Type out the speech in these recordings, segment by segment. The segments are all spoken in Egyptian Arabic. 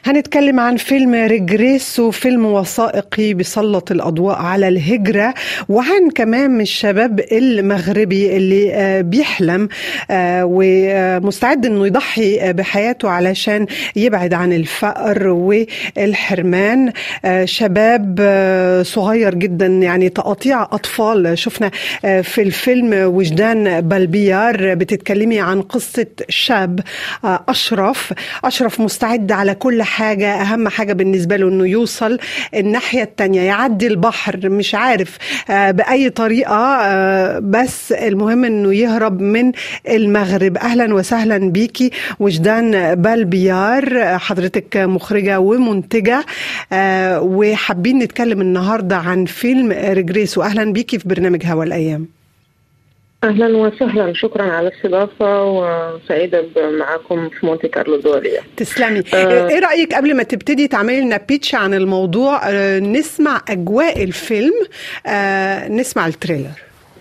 هنتكلم عن فيلم ريجريسو فيلم وثائقي بيسلط الأضواء على الهجرة وعن كمان من الشباب المغربي اللي آه، بيحلم آه، ومستعد انه يضحي بحياته علشان يبعد عن الفقر والحرمان آه، شباب صغير جدا يعني تقاطيع أطفال شفنا في الفيلم وجدان بلبيار بتتكلمي عن قصة شاب أشرف أشرف مستعد على كل حاجة أهم حاجة بالنسبة له إنه يوصل الناحية التانية يعدي البحر مش عارف آه، بأي طريقة آه، بس المهم إنه يهرب من المغرب أهلا وسهلا بيكي وجدان بالبيار حضرتك مخرجة ومنتجة آه، وحابين نتكلم النهاردة عن فيلم ريجريس وأهلا بيكي في برنامج هوا الأيام اهلا وسهلا شكرا على الاستضافه وسعيده معكم في مونتي كارلو الدوليه تسلمي آه ايه رايك قبل ما تبتدي تعملي لنا بيتش عن الموضوع آه نسمع اجواء الفيلم آه نسمع التريلر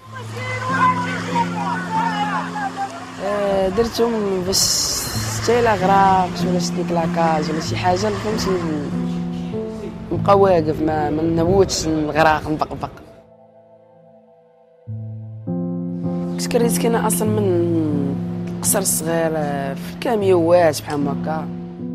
آه درتهم باش شتي الاغراق ولا شتي كلاكاج ولا شي حاجه فهمتي نبقى واقف ما, ما نموتش نغرق نبقبق كنت كريت كاين اصلا من القصر الصغير في الكاميوات بحال هكا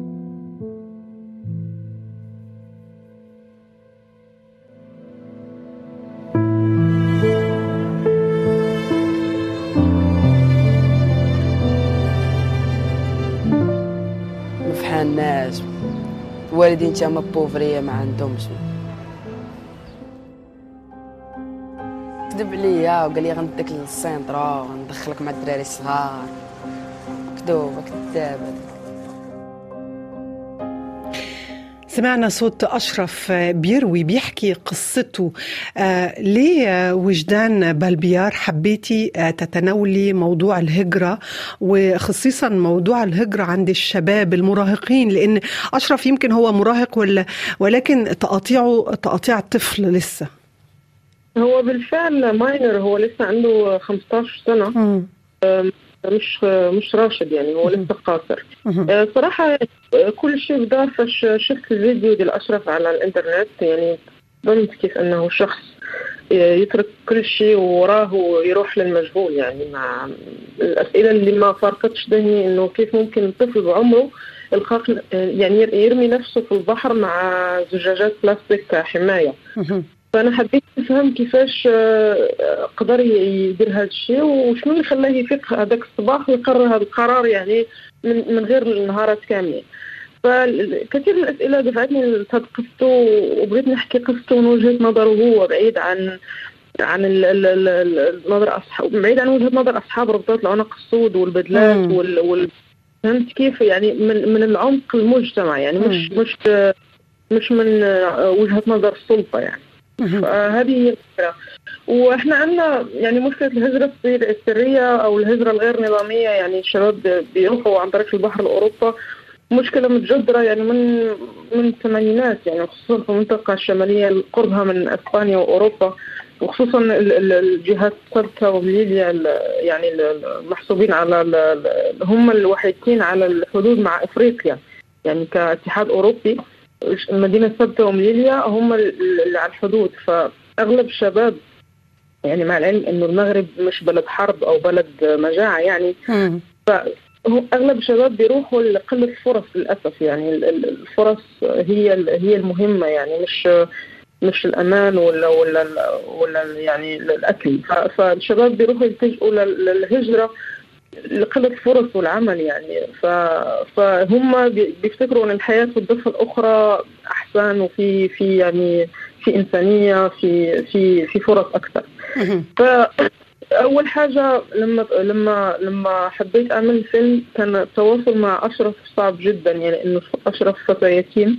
بحال الناس والدين تما بوفريه ما عندهمش كذب عليا وقال لي غنديك للسينترا وندخلك مع الدراري الصغار كذوب كذاب سمعنا صوت أشرف بيروي بيحكي قصته آه ليه وجدان بلبيار حبيتي آه تتناولي موضوع الهجرة وخصيصا موضوع الهجرة عند الشباب المراهقين لأن أشرف يمكن هو مراهق ولا ولكن تقاطيعه تقاطيع طفل لسه هو بالفعل ماينر هو لسه عنده 15 سنة مش مش راشد يعني هو لسه قاصر صراحة كل شيء بدار فش شفت الفيديو ديال أشرف على الإنترنت يعني ظننت كيف أنه شخص يترك كل شيء وراه ويروح للمجهول يعني مع الأسئلة اللي ما فارقتش ذهني إنه كيف ممكن طفل بعمره الخاق يعني يرمي نفسه في البحر مع زجاجات بلاستيك حماية فانا حبيت نفهم كيفاش قدر يدير هذا الشيء وشنو اللي خلاه يفيق هذاك الصباح ويقرر هذا القرار يعني من, من غير النهارات كاملين فكثير من الاسئله دفعتني لهذه قصته وبغيت نحكي قصته من وجهه نظره هو بعيد عن عن النظر اصحاب بعيد عن وجهه نظر اصحاب ربطات العنق السود والبدلات وال, وال فهمت كيف يعني من من العمق المجتمع يعني مش مش مش من وجهه نظر السلطه يعني فهذه هي الفكره واحنا عندنا يعني مشكله الهجره السريه او الهجره الغير نظاميه يعني الشباب بيروحوا عن طريق البحر لاوروبا مشكله متجذره يعني من من الثمانينات يعني خصوصا في المنطقه الشماليه قربها من اسبانيا واوروبا وخصوصا الجهات سلطة ومليليا يعني المحسوبين على هم الوحيدين على الحدود مع افريقيا يعني كاتحاد اوروبي مدينة سبتة ومليليا هم اللي على الحدود فأغلب الشباب يعني مع العلم انه المغرب مش بلد حرب او بلد مجاعه يعني فهو اغلب الشباب بيروحوا لقله الفرص للاسف يعني الفرص هي هي المهمه يعني مش مش الامان ولا ولا ولا يعني الاكل فالشباب بيروحوا يلتجئوا للهجره لقلة الفرص والعمل يعني ف... فهم بيفتكروا ان الحياة في الضفة الأخرى أحسن وفي في يعني في إنسانية في في في فرص أكثر. فأول حاجة لما لما لما حبيت أعمل فيلم كان التواصل مع أشرف صعب جدا يعني إنه أشرف فتى يتيم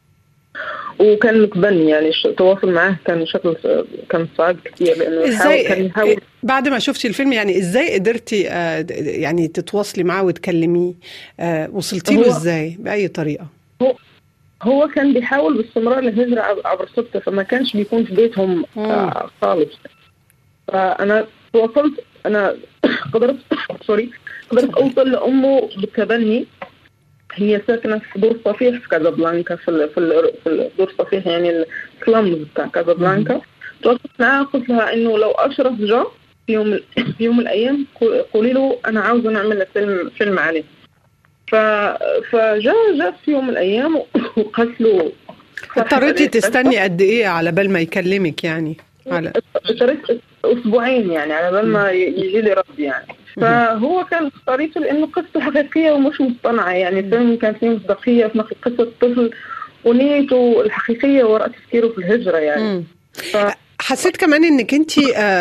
وكان متبني يعني التواصل معاه كان شكل كان صعب كثير لانه ازاي كان يحاول بعد ما شفتي الفيلم يعني ازاي قدرتي يعني تتواصلي معاه وتكلميه وصلتي له ازاي باي طريقه هو هو كان بيحاول باستمرار الهجرة عبر سبتة فما كانش بيكون في بيتهم خالص فأنا تواصلت أنا قدرت سوري قدرت أوصل لأمه بالتبني هي ساكنه في دور صفيح في كازابلانكا في في, في دور صفيح يعني السلمز بتاع كازابلانكا تواصلت معاها قلت لها انه لو اشرف جا في يوم في يوم من الايام قولي له انا عاوزه نعمل فيلم فيلم عليه ف فجاء جاء في يوم من الايام وقالت له اضطريتي تستني قد ايه على بال ما يكلمك يعني على اضطريت اسبوعين يعني على بال ما يجي لي رد يعني فهو كان طريقته لانه قصته حقيقيه ومش مصطنعه يعني فيلم كان فيه مصداقيه في قصه طفل ونيته الحقيقيه وراء تفكيره في الهجره يعني ف... حسيت كمان انك انت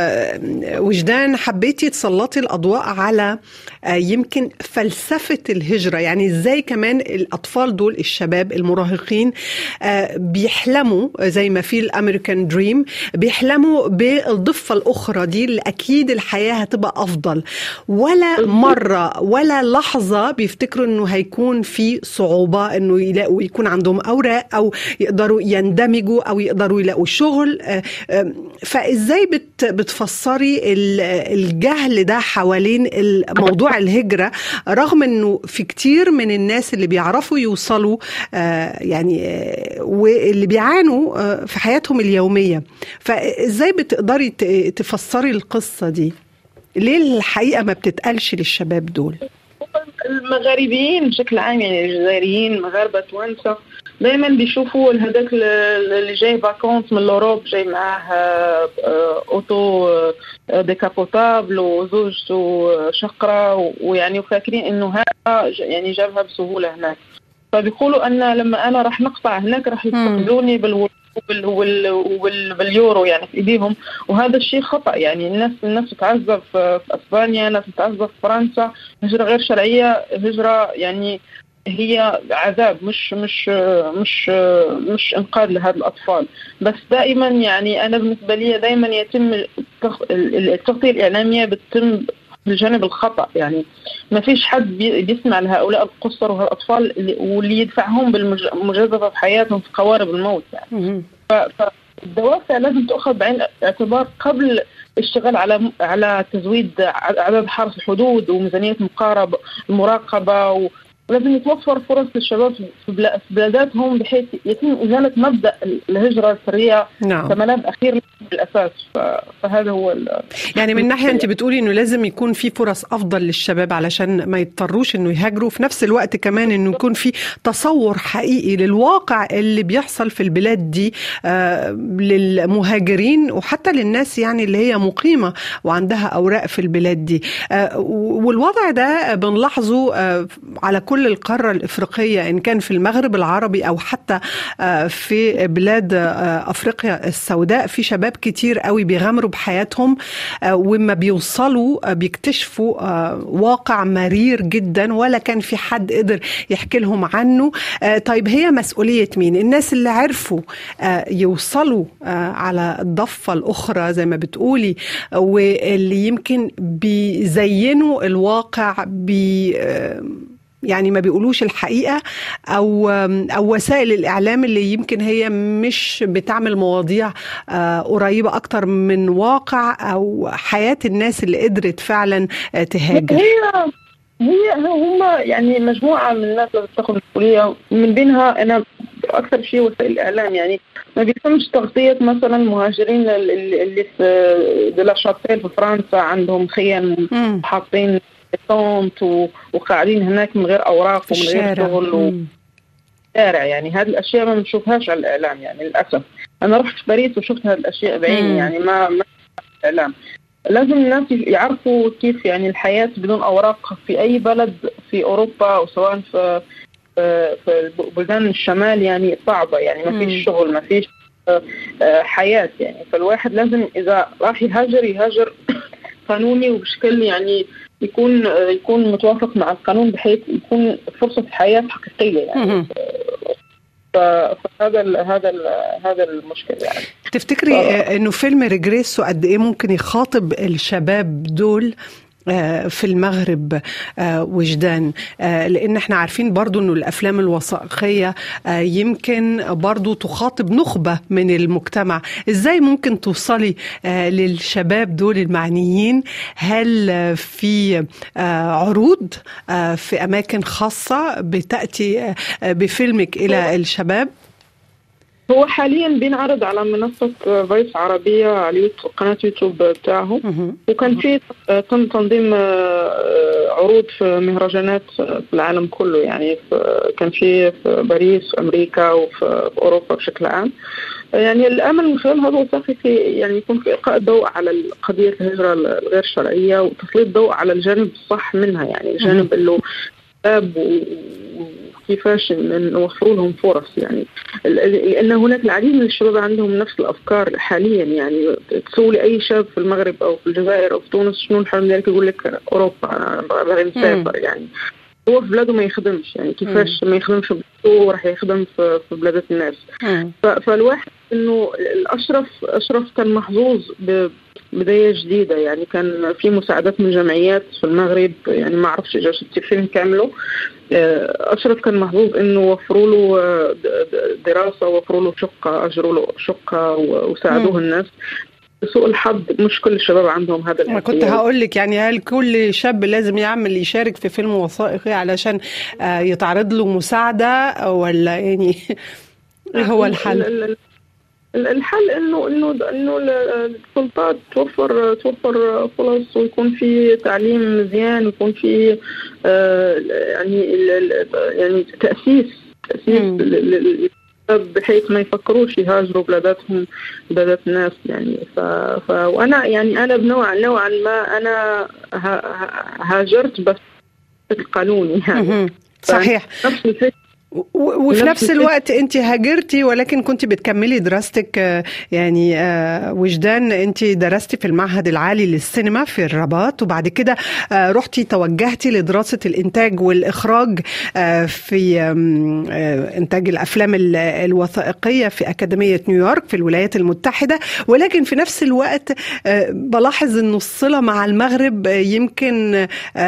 وجدان حبيتي تسلطي الاضواء على يمكن فلسفه الهجره يعني ازاي كمان الاطفال دول الشباب المراهقين بيحلموا زي ما في الامريكان دريم بيحلموا بالضفه الاخرى دي اللي اكيد الحياه هتبقى افضل ولا مره ولا لحظه بيفتكروا انه هيكون في صعوبه انه يلاقوا يكون عندهم اوراق او يقدروا يندمجوا او يقدروا يلاقوا شغل فازاي بت بتفسري الجهل ده حوالين موضوع الهجره رغم انه في كتير من الناس اللي بيعرفوا يوصلوا يعني واللي بيعانوا في حياتهم اليوميه فازاي بتقدري تفسري القصه دي ليه الحقيقه ما بتتقالش للشباب دول المغاربيين بشكل عام يعني الجزائريين مغاربه توانسه دايما بيشوفوا هذاك اللي جاي فاكونس من الاوروب جاي معاه اوتو ديكابوتابل وزوجته شقره ويعني وفاكرين انه هذا يعني جابها بسهوله هناك فبيقولوا ان لما انا راح نقطع هناك راح يستقبلوني بالو وبال وبال وبال باليورو يعني في ايديهم وهذا الشيء خطا يعني الناس الناس تتعذب في اسبانيا ناس تتعذب في فرنسا هجره غير شرعيه هجره يعني هي عذاب مش مش مش مش انقاذ لهذا الاطفال بس دائما يعني انا بالنسبه لي دائما يتم التغطيه الاعلاميه بتتم بالجانب الخطا يعني ما فيش حد بيسمع لهؤلاء القصر وهالاطفال واللي يدفعهم بالمجازفه في حياتهم في قوارب الموت يعني فالدوافع لازم تؤخذ بعين الاعتبار قبل الاشتغال على على تزويد عدد حرس الحدود وميزانيه مقاربه المراقبه ولازم يتوفر فرص للشباب في بلاداتهم بحيث يتم ازاله مبدا الهجره السريه نعم. كملاذ اخير بالاساس فهذا هو يعني من ناحيه انت بتقولي انه لازم يكون في فرص افضل للشباب علشان ما يضطروش انه يهاجروا في نفس الوقت كمان انه يكون في تصور حقيقي للواقع اللي بيحصل في البلاد دي آه للمهاجرين وحتى للناس يعني اللي هي مقيمه وعندها اوراق في البلاد دي آه والوضع ده بنلاحظه آه على كل القاره الافريقيه ان كان في المغرب العربي او حتى في بلاد افريقيا السوداء في شباب كتير قوي بيغامروا بحياتهم وما بيوصلوا بيكتشفوا واقع مرير جدا ولا كان في حد قدر يحكي لهم عنه طيب هي مسؤوليه مين الناس اللي عرفوا يوصلوا على الضفه الاخرى زي ما بتقولي واللي يمكن بيزينوا الواقع بي يعني ما بيقولوش الحقيقه او او وسائل الاعلام اللي يمكن هي مش بتعمل مواضيع قريبه اكتر من واقع او حياه الناس اللي قدرت فعلا تهاجر هي هي هم يعني مجموعه من الناس اللي بتاخذ المسؤوليه من بينها انا اكثر شيء وسائل الاعلام يعني ما بيتمش تغطيه مثلا المهاجرين اللي في دلا شابيل في فرنسا عندهم خيم حاطين صومت وقاعدين هناك من غير اوراق ومن غير شغل شارع يعني هذه الاشياء ما بنشوفهاش على الاعلام يعني للاسف انا رحت باريس وشفت هذه الاشياء بعيني يعني ما ما الاعلام لازم الناس يعرفوا كيف يعني الحياه بدون اوراق في اي بلد في اوروبا وسواء في في بلدان الشمال يعني صعبه يعني ما فيش شغل ما فيش حياه يعني فالواحد لازم اذا راح يهاجر يهاجر قانوني وبشكل يعني يكون يكون متوافق مع القانون بحيث يكون فرصه حياه حقيقيه يعني فهذا ال هذا ال هذا المشكله يعني تفتكري ف... انه فيلم ريجريسو قد ايه ممكن يخاطب الشباب دول في المغرب وجدان لان احنا عارفين برضو انه الافلام الوثائقيه يمكن برضو تخاطب نخبه من المجتمع ازاي ممكن توصلي للشباب دول المعنيين هل في عروض في اماكن خاصه بتاتي بفيلمك الى الشباب هو حاليا بينعرض على منصة فويس عربية على قناة يوتيوب بتاعهم وكان في تم تنظيم عروض في مهرجانات في العالم كله يعني كان في في باريس أمريكا وفي أوروبا بشكل عام يعني الامل من خلال هذا الوثائقي يعني يكون في القاء الضوء على قضيه الهجره الغير شرعيه وتسليط الضوء على الجانب الصح منها يعني الجانب اللي شباب وكيفاش نوفروا لهم فرص يعني لان هناك العديد من الشباب عندهم نفس الافكار حاليا يعني تسولي اي شاب في المغرب او في الجزائر او في تونس شنو الحلم ديالك يقول لك اوروبا انا باغي نسافر يعني هو في بلاده ما يخدمش يعني كيفاش ما يخدمش في بلاده وراح يخدم في, في بلادات الناس فالواحد انه الاشرف اشرف كان محظوظ بدايه جديده يعني كان في مساعدات من جمعيات في المغرب يعني ما اعرفش اذا شفتي الفيلم كامله اشرف كان محظوظ انه وفروا له دراسه وفروا له شقه اجروا له شقه وساعدوه الناس سوء الحظ مش كل الشباب عندهم هذا ما كنت هقول لك يعني هل كل شاب لازم يعمل يشارك في فيلم وثائقي علشان يتعرض له مساعده ولا يعني ايه هو الحل؟ الحل انه انه انه السلطات توفر توفر فرص ويكون في تعليم مزيان ويكون في يعني يعني تاسيس تاسيس بحيث ما يفكروش يهاجروا بلاداتهم بلادات الناس يعني ف... ف... وانا يعني انا بنوع نوعا ما انا ه... هاجرت بس بشكل قانوني يعني صحيح نفس الفكره وفي نفس الوقت انت هاجرتي ولكن كنت بتكملي دراستك يعني وجدان انت درستي في المعهد العالي للسينما في الرباط وبعد كده رحتي توجهتي لدراسه الانتاج والاخراج في انتاج الافلام الوثائقيه في اكاديميه نيويورك في الولايات المتحده ولكن في نفس الوقت بلاحظ انه الصله مع المغرب يمكن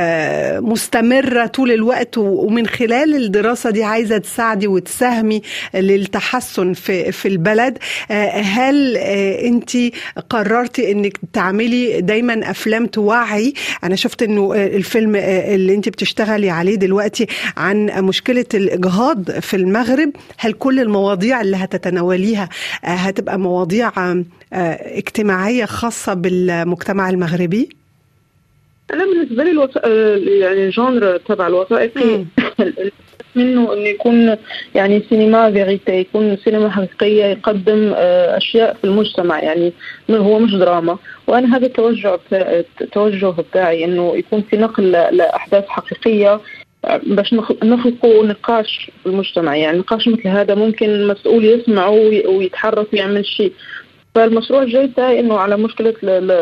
مستمره طول الوقت ومن خلال الدراسه دي عايزه عايزه تساعدي وتساهمي للتحسن في في البلد هل انت قررتي انك تعملي دايما افلام توعي انا شفت انه الفيلم اللي انت بتشتغلي عليه دلوقتي عن مشكله الاجهاض في المغرب هل كل المواضيع اللي هتتناوليها هتبقى مواضيع اجتماعيه خاصه بالمجتمع المغربي انا بالنسبه لي الوث... يعني الجانر تبع الوثائقي منه انه يكون يعني سينما فيغيتي يكون سينما حقيقيه يقدم اشياء في المجتمع يعني هو مش دراما وانا هذا التوجه التوجه بتاعي انه يكون في نقل لاحداث حقيقيه باش نخلقوا نقاش في المجتمع يعني نقاش مثل هذا ممكن مسؤول يسمعه ويتحرك ويعمل شيء فالمشروع الجاي بتاعي انه على مشكله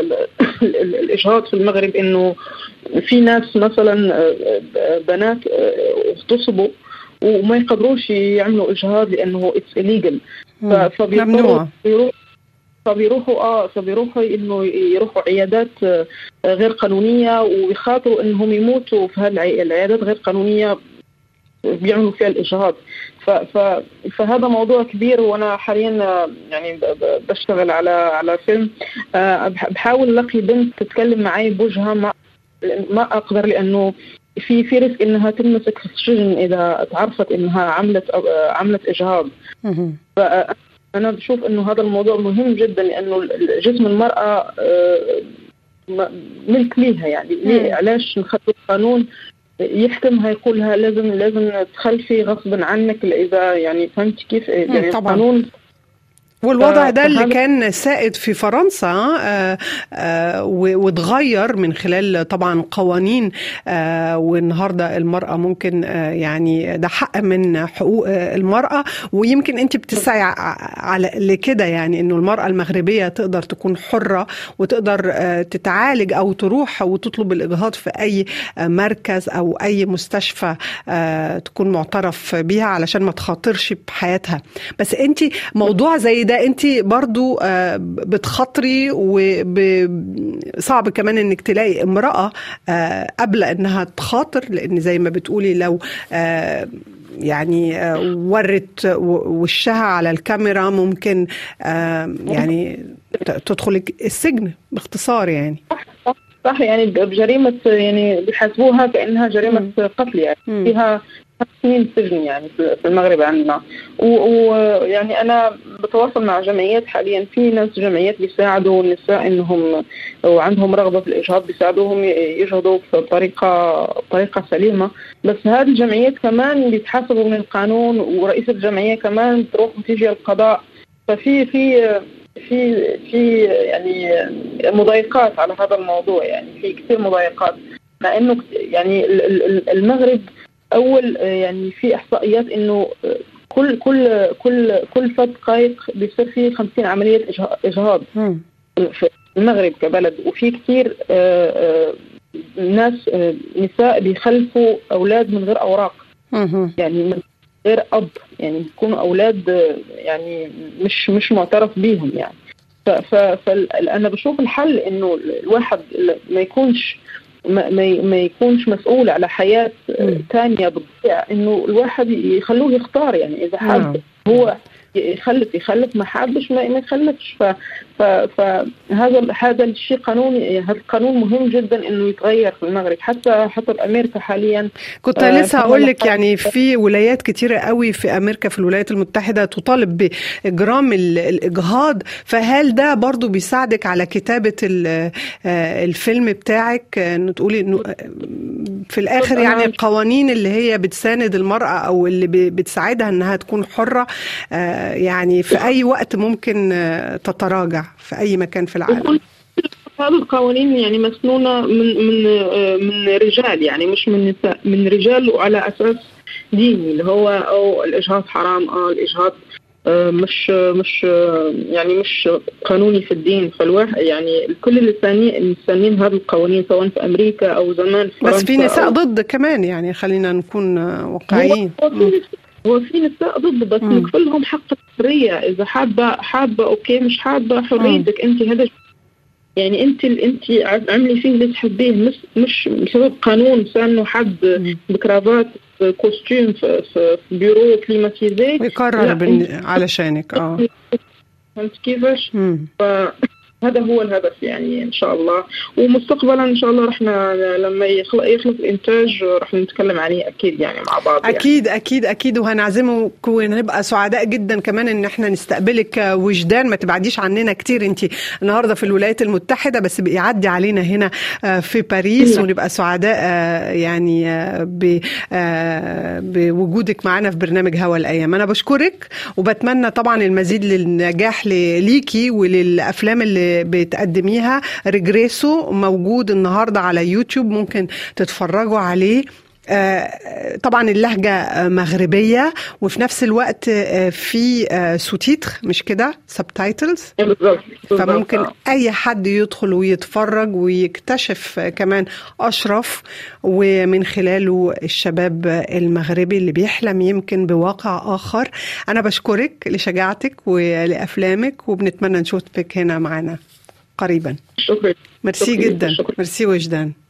الاجهاض في المغرب انه في ناس مثلا بنات اغتصبوا وما يقدروش يعملوا اجهاض لانه اتس illegal فبيروحوا فبيروحوا اه فبيروحوا انه يروحوا عيادات غير قانونيه ويخاطروا انهم يموتوا في هذه العيادات غير قانونيه بيعملوا فيها الاجهاض ف ف فهذا موضوع كبير وانا حاليا يعني بشتغل على على فيلم بحاول الاقي بنت تتكلم معي بوجهها ما ما اقدر لانه في في ريسك انها تنمسك في السجن اذا تعرفت انها عملت عملت اجهاض فانا بشوف انه هذا الموضوع مهم جدا لانه جسم المراه ملك ليها يعني علاش نخلي القانون يحكمها يقولها لازم لازم تخلفي غصبا عنك اذا يعني فهمت كيف يعني طبعا. القانون والوضع ده اللي كان سائد في فرنسا آآ آآ واتغير من خلال طبعا قوانين والنهارده المراه ممكن يعني ده حق من حقوق المراه ويمكن انت بتسعي على لكده يعني انه المراه المغربيه تقدر تكون حره وتقدر تتعالج او تروح وتطلب الاجهاض في اي مركز او اي مستشفى تكون معترف بيها علشان ما تخاطرش بحياتها بس انت موضوع زي ده ده انت برضو بتخاطري وصعب كمان انك تلاقي امرأة قبل انها تخاطر لان زي ما بتقولي لو يعني ورت وشها على الكاميرا ممكن يعني تدخل السجن باختصار يعني صح, صح يعني بجريمة يعني بيحاسبوها كأنها جريمة قتل يعني فيها سنين سجن يعني في المغرب عندنا ويعني انا بتواصل مع جمعيات حاليا في ناس جمعيات بيساعدوا النساء انهم وعندهم رغبه في الاجهاض بيساعدوهم يجهضوا بطريقه طريقه سليمه بس هذه الجمعيات كمان بيتحاسبوا من القانون ورئيسه الجمعيه كمان بتروح وتيجي القضاء ففي في في في يعني مضايقات على هذا الموضوع يعني في كثير مضايقات مع انه يعني المغرب اول يعني في احصائيات انه كل كل كل كل فد قايق بيصير فيه 50 عمليه اجهاض في المغرب كبلد وفي كثير ناس نساء بيخلفوا اولاد من غير اوراق يعني من غير اب يعني بيكونوا اولاد يعني مش مش معترف بيهم يعني فانا بشوف الحل انه الواحد ما يكونش ما, ما يكونش مسؤول على حياة ثانية بتضيع انه الواحد يخلوه يختار يعني اذا حاب هو يخلف يخلف ما حابش ما يخلفش ف فهذا هذا الشيء قانوني هذا القانون مهم جدا انه يتغير في المغرب حتى حتى بامريكا حاليا كنت آه لسه هقول لك يعني في ولايات كتيره قوي في امريكا في الولايات المتحده تطالب باجرام الاجهاض فهل ده برضو بيساعدك على كتابه الفيلم بتاعك انه تقولي انه في الاخر يعني القوانين اللي هي بتساند المراه او اللي بتساعدها انها تكون حره يعني في اي وقت ممكن تتراجع في اي مكان في العالم هذه القوانين يعني مسنونه من من من رجال يعني مش من نساء من رجال وعلى اساس ديني اللي هو او الاجهاض حرام اه الاجهاض مش مش يعني مش قانوني في الدين فالواحد يعني كل اللي سانين هذه القوانين سواء في امريكا او زمان في بس في نساء ضد كمان يعني خلينا نكون واقعيين هو, هو في هو في نساء ضد بس نكفل لهم حق الحريه اذا حابه حابه اوكي مش حابه حريتك انت هذا يعني انت انت عملي فيه اللي تحبيه مش مش بسبب قانون انه حد بكرافات كوستيم في, في بيرو كليماتيزي يقرر بن... علشانك اه فهمت كيفاش؟ هذا هو الهدف يعني ان شاء الله ومستقبلا ان شاء الله رح لما يخلص الانتاج رح نتكلم عليه اكيد يعني مع بعض يعني. اكيد اكيد اكيد وهنعزمك ونبقى سعداء جدا كمان ان احنا نستقبلك وجدان ما تبعديش عننا كتير انت النهارده في الولايات المتحده بس بيعدي علينا هنا في باريس ونبقى سعداء يعني بوجودك معانا في برنامج هوا الايام انا بشكرك وبتمنى طبعا المزيد للنجاح ليكي وللافلام اللي بتقدميها ريجريسو موجود النهارده على يوتيوب ممكن تتفرجوا عليه طبعا اللهجة مغربية وفي نفس الوقت في سوتيتر مش كده سبتايتلز فممكن أي حد يدخل ويتفرج ويكتشف كمان أشرف ومن خلاله الشباب المغربي اللي بيحلم يمكن بواقع آخر أنا بشكرك لشجاعتك ولأفلامك وبنتمنى نشوفك هنا معنا قريبا شكرا ميرسي جدا ميرسي وجدان